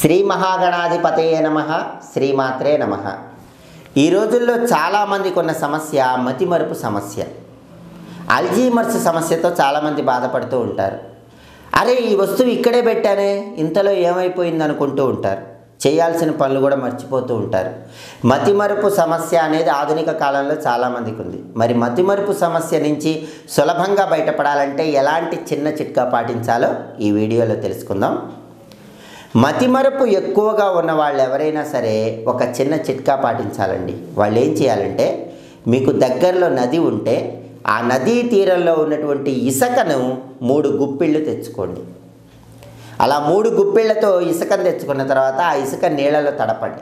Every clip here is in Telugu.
శ్రీ మహాగణాధిపతయే నమ శ్రీమాత్రే నమ ఈ రోజుల్లో చాలామందికి ఉన్న సమస్య మతిమరుపు సమస్య అల్జీమర్స్ సమస్యతో చాలామంది బాధపడుతూ ఉంటారు అరే ఈ వస్తువు ఇక్కడే పెట్టానే ఇంతలో ఏమైపోయింది అనుకుంటూ ఉంటారు చేయాల్సిన పనులు కూడా మర్చిపోతూ ఉంటారు మతిమరుపు సమస్య అనేది ఆధునిక కాలంలో చాలామందికి ఉంది మరి మతిమరుపు సమస్య నుంచి సులభంగా బయటపడాలంటే ఎలాంటి చిన్న చిట్కా పాటించాలో ఈ వీడియోలో తెలుసుకుందాం మతిమరుపు ఎక్కువగా ఉన్న వాళ్ళు ఎవరైనా సరే ఒక చిన్న చిట్కా పాటించాలండి వాళ్ళు ఏం చేయాలంటే మీకు దగ్గరలో నది ఉంటే ఆ నదీ తీరంలో ఉన్నటువంటి ఇసుకను మూడు గుప్పిళ్ళు తెచ్చుకోండి అలా మూడు గుప్పిళ్లతో ఇసుకను తెచ్చుకున్న తర్వాత ఆ ఇసుక నీళ్ళలో తడపండి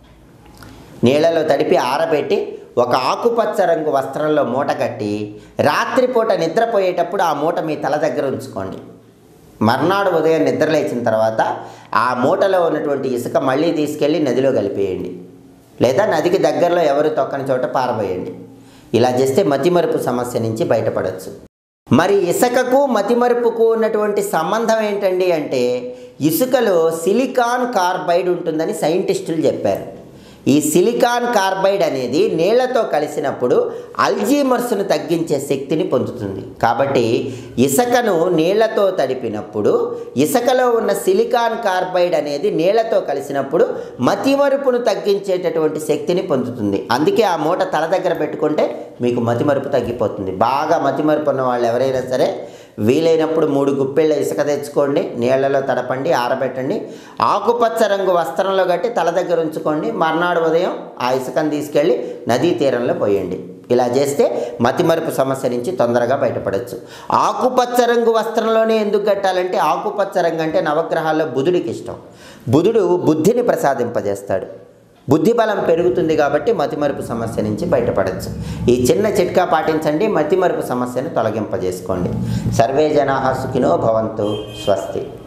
నీళ్ళలో తడిపి ఆరబెట్టి ఒక ఆకుపచ్చ రంగు వస్త్రంలో మూట కట్టి రాత్రిపూట నిద్రపోయేటప్పుడు ఆ మూట మీ తల దగ్గర ఉంచుకోండి మర్నాడు ఉదయం నిద్ర లేచిన తర్వాత ఆ మూటలో ఉన్నటువంటి ఇసుక మళ్ళీ తీసుకెళ్ళి నదిలో కలిపేయండి లేదా నదికి దగ్గరలో ఎవరు తొక్కని చోట పారబోయండి ఇలా చేస్తే మతిమరుపు సమస్య నుంచి బయటపడవచ్చు మరి ఇసుకకు మతిమరుపుకు ఉన్నటువంటి సంబంధం ఏంటండి అంటే ఇసుకలో సిలికాన్ కార్బైడ్ ఉంటుందని సైంటిస్టులు చెప్పారు ఈ సిలికాన్ కార్బైడ్ అనేది నీళ్లతో కలిసినప్పుడు అల్జీమర్స్ను తగ్గించే శక్తిని పొందుతుంది కాబట్టి ఇసుకను నీళ్లతో తడిపినప్పుడు ఇసుకలో ఉన్న సిలికాన్ కార్బైడ్ అనేది నీళ్లతో కలిసినప్పుడు మతిమరుపును తగ్గించేటటువంటి శక్తిని పొందుతుంది అందుకే ఆ మూట తల దగ్గర పెట్టుకుంటే మీకు మతిమరుపు తగ్గిపోతుంది బాగా మతిమరుపు ఉన్న వాళ్ళు ఎవరైనా సరే వీలైనప్పుడు మూడు గుప్పెళ్ళ ఇసుక తెచ్చుకోండి నీళ్లలో తడపండి ఆరబెట్టండి ఆకుపచ్చ రంగు వస్త్రంలో కట్టి తల దగ్గర ఉంచుకోండి మర్నాడు ఉదయం ఆ ఇసుకను తీసుకెళ్ళి నదీ తీరంలో పోయండి ఇలా చేస్తే మతిమరుపు సమస్య నుంచి తొందరగా బయటపడవచ్చు ఆకుపచ్చ రంగు వస్త్రంలోనే ఎందుకు కట్టాలంటే ఆకుపచ్చ రంగు అంటే నవగ్రహాల్లో బుధుడికి ఇష్టం బుధుడు బుద్ధిని ప్రసాదింపజేస్తాడు బుద్ధి బలం పెరుగుతుంది కాబట్టి మతిమరుపు సమస్య నుంచి బయటపడవచ్చు ఈ చిన్న చిట్కా పాటించండి మతిమరుపు సమస్యను తొలగింపజేసుకోండి సర్వే జనా సుఖినో భవంతు స్వస్తి